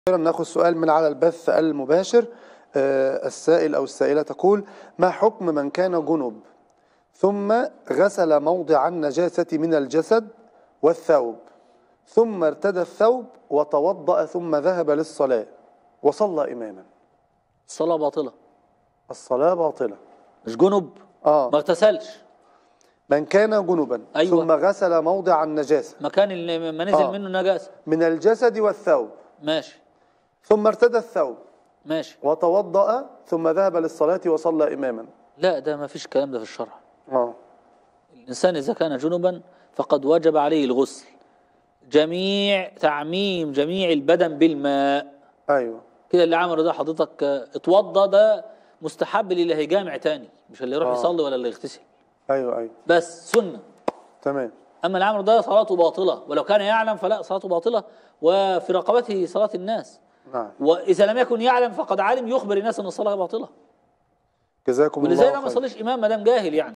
ناخذ سؤال من على البث المباشر آه، السائل أو السائلة تقول ما حكم من كان جنب ثم غسل موضع النجاسة من الجسد والثوب ثم ارتدى الثوب وتوضأ ثم ذهب للصلاة وصلى إماما الصلاة باطلة الصلاة باطلة مش جنب آه ما اغتسلش من كان جنبا أيوة. ثم غسل موضع النجاسة مكان اللي ما نزل آه. منه نجاسة من الجسد والثوب ماشي ثم ارتدى الثوب ماشي وتوضأ ثم ذهب للصلاة وصلى إماما لا ده ما فيش الكلام ده في الشرع آه الإنسان إذا كان جنبا فقد وجب عليه الغسل جميع تعميم جميع البدن بالماء أيوة كده اللي عمله ده حضرتك آه، اتوضى ده مستحب للي هيجامع تاني مش اللي يروح آه. يصلي ولا اللي يغتسل أيوة أيوة بس سنة تمام أما اللي عمله ده صلاته باطلة ولو كان يعلم فلا صلاته باطلة وفي رقبته صلاة الناس نعم وإذا لم يكن يعلم فقد علم يخبر الناس أن الصلاة باطلة جزاكم الله ولذلك ما خير يصليش إمام ما دام جاهل يعني